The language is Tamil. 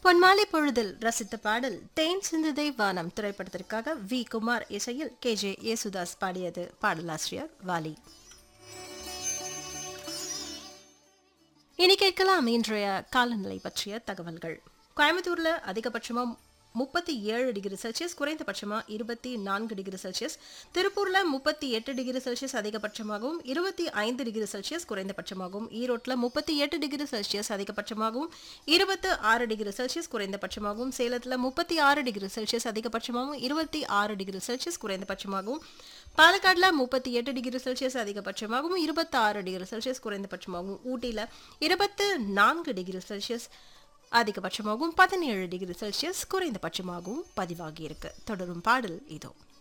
பொன்மாலை பொழுதில் ரசித்த பாடல் தேன் சிந்துதை வானம் திரைப்படத்திற்காக வி குமார் இசையில் கே ஜே யேசுதாஸ் பாடியது பாடலாசிரியர் வாலி இனி கேட்கலாம் இன்றைய காலநிலை பற்றிய தகவல்கள் கோயம்புத்தூர்ல அதிகபட்சமா முப்பத்தி ஏழு டிகிரி செல்சியஸ் குறைந்தபட்சமா இருபத்தி நான்கு டிகிரி செல்சியஸ் திருப்பூர்ல முப்பத்தி எட்டு டிகிரி செல்சியஸ் அதிகபட்சமாகவும் இருபத்தி ஐந்து டிகிரி செல்சியஸ் குறைந்தபட்சமாகவும் ஈரோட்ல முப்பத்தி எட்டு டிகிரி செல்சியஸ் அதிகபட்சமாகவும் இருபத்தி ஆறு டிகிரி செல்சியஸ் குறைந்தபட்சமாகவும் சேலத்துல முப்பத்தி ஆறு டிகிரி செல்சியஸ் அதிகபட்சமாகவும் இருபத்தி ஆறு டிகிரி செல்சியஸ் குறைந்தபட்சமாகவும் பாலக்காடுல முப்பத்தி எட்டு டிகிரி செல்சியஸ் அதிகபட்சமாகவும் இருபத்தி ஆறு டிகிரி செல்சியஸ் குறைந்தபட்சமாகவும் ஊட்டியில இருபத்து நான்கு டிகிரி செல்சியஸ் அதிகபட்சமாகவும் பதினேழு டிகிரி செல்சியஸ் குறைந்தபட்சமாகவும் பதிவாகியிருக்கு தொடரும் பாடல் இதோ